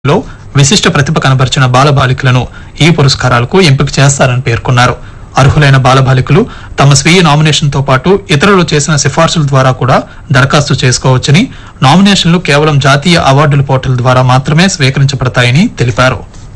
లో విశిష్ట ప్రతిభ కనబరిచిన బాలబాలికలను ఈ పురస్కారాలకు ఎంపిక చేస్తారని పేర్కొన్నారు అర్హులైన బాలబాలికలు తమ స్వీయ నామినేషన్ తో పాటు ఇతరులు చేసిన సిఫార్సుల ద్వారా కూడా దరఖాస్తు చేసుకోవచ్చని నామినేషన్లు కేవలం జాతీయ అవార్డుల పోర్టల్ ద్వారా మాత్రమే స్వీకరించబడతాయని తెలిపారు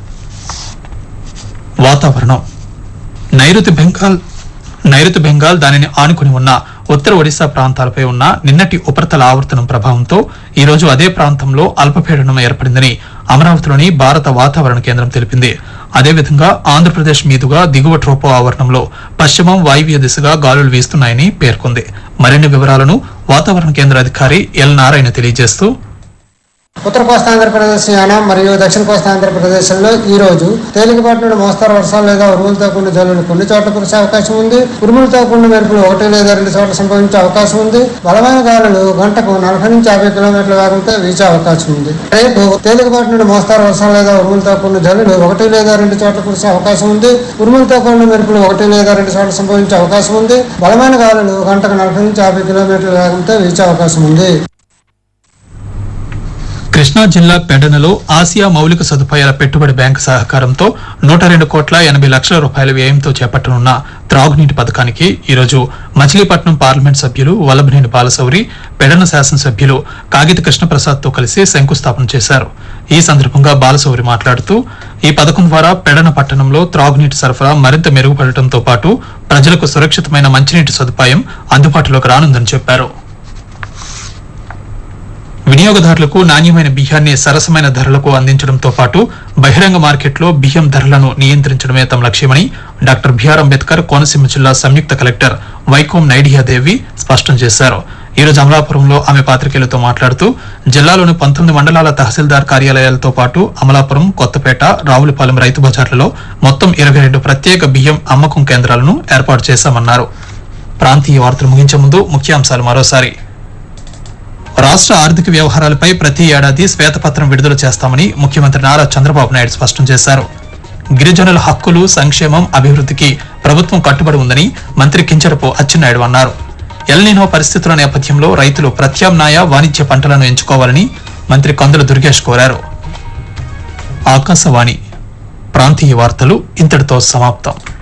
వాతావరణం నైరుతి బెంగాల్ నైరుతి బెంగాల్ దానిని ఆనుకుని ఉన్న ఉత్తర ఒడిశా ప్రాంతాలపై ఉన్న నిన్నటి ఉపరితల ఆవర్తనం ప్రభావంతో ఈ రోజు అదే ప్రాంతంలో అల్పపీడనం ఏర్పడిందని అమరావతిలోని భారత వాతావరణ కేంద్రం తెలిపింది అదేవిధంగా ఆంధ్రప్రదేశ్ మీదుగా దిగువ ట్రోపో ఆవరణంలో పశ్చిమం వాయువ్య దిశగా గాలులు వీస్తున్నాయని పేర్కొంది మరిన్ని వివరాలను వాతావరణ కేంద్ర అధికారి ఎల్ నారాయణ తెలియజేస్తూ ఉత్తర కోస్తా ఆంధ్రప్రదేశ్ యానం మరియు దక్షిణ కోస్తా ఆంధ్రప్రదేశ్లో ఈ రోజు తేలికపాటి నుండి మోస్తారు వర్షాలు లేదా ఉరుములతో కూడిన జల్లులు కొన్ని చోట్ల కురిసే అవకాశం ఉంది ఉరుములతో కూడిన మెరుపులు ఒకటి లేదా రెండు చోట్ల సంభవించే అవకాశం ఉంది బలమైన గాలులు గంటకు నలభై నుంచి యాభై కిలోమీటర్ల వేగంతో వీచే అవకాశం ఉంది రేపు తేలికపాటి నుండి మోస్తారు వర్షాలు లేదా ఉరుములతో కూడిన జల్లులు ఒకటి లేదా రెండు చోట్ల కురిసే అవకాశం ఉంది ఉరుములతో కూడిన మెరుపులు ఒకటి లేదా రెండు చోట్ల సంభవించే అవకాశం ఉంది బలమైన గాలులు గంటకు నలభై నుంచి యాభై కిలోమీటర్ల వేగంతో వీచే అవకాశం ఉంది కృష్ణా జిల్లా పెడనలో ఆసియా మౌలిక సదుపాయాల పెట్టుబడి బ్యాంకు సహకారంతో నూట రెండు కోట్ల ఎనభై లక్షల రూపాయల వ్యయంతో చేపట్టనున్న త్రాగునీటి పథకానికి ఈరోజు మచిలీపట్నం పార్లమెంట్ సభ్యులు వల్లభనేని బాలశౌరి పెడన శాసనసభ్యులు కాగిత కృష్ణప్రసాద్ తో కలిసి శంకుస్థాపన చేశారు ఈ సందర్భంగా బాలశౌరి మాట్లాడుతూ ఈ పథకం ద్వారా పెడన పట్టణంలో త్రాగునీటి సరఫరా మరింత మెరుగుపడటంతో పాటు ప్రజలకు సురక్షితమైన మంచినీటి సదుపాయం అందుబాటులోకి రానుందని చెప్పారు వినియోగదారులకు నాణ్యమైన బియ్యాన్ని సరసమైన ధరలకు అందించడంతో పాటు బహిరంగ మార్కెట్లో బియ్యం ధరలను నియంత్రించడమే తమ లక్ష్యమని డాక్టర్ బిఆర్ అంబేద్కర్ కోనసీమ జిల్లా సంయుక్త కలెక్టర్ వైకోం నైడియాదేవి స్పష్టం చేశారు ఈ రోజు అమలాపురంలో ఆమె పాత్రికేయులతో మాట్లాడుతూ జిల్లాలోని పంతొమ్మిది మండలాల తహసీల్దార్ కార్యాలయాలతో పాటు అమలాపురం కొత్తపేట రావులపాలెం రైతు బజార్లలో మొత్తం ఇరవై రెండు ప్రత్యేక బియ్యం అమ్మకం కేంద్రాలను ఏర్పాటు చేశామన్నారు ప్రాంతీయ వార్తలు ముగించే ముందు ముఖ్యాంశాలు మరోసారి రాష్ట్ర ఆర్థిక వ్యవహారాలపై ప్రతి ఏడాది శ్వేతపత్రం విడుదల చేస్తామని ముఖ్యమంత్రి నారా చంద్రబాబు నాయుడు స్పష్టం చేశారు గిరిజనుల హక్కులు సంక్షేమం అభివృద్ధికి ప్రభుత్వం కట్టుబడి ఉందని మంత్రి కించరపు అచ్చెన్నాయుడు అన్నారు ఎల్నినో పరిస్థితుల నేపథ్యంలో రైతులు ప్రత్యామ్నాయ వాణిజ్య పంటలను ఎంచుకోవాలని మంత్రి కందుల దుర్గేష్ కోరారు ఆకాశవాణి ప్రాంతీయ వార్తలు ఇంతటితో సమాప్తం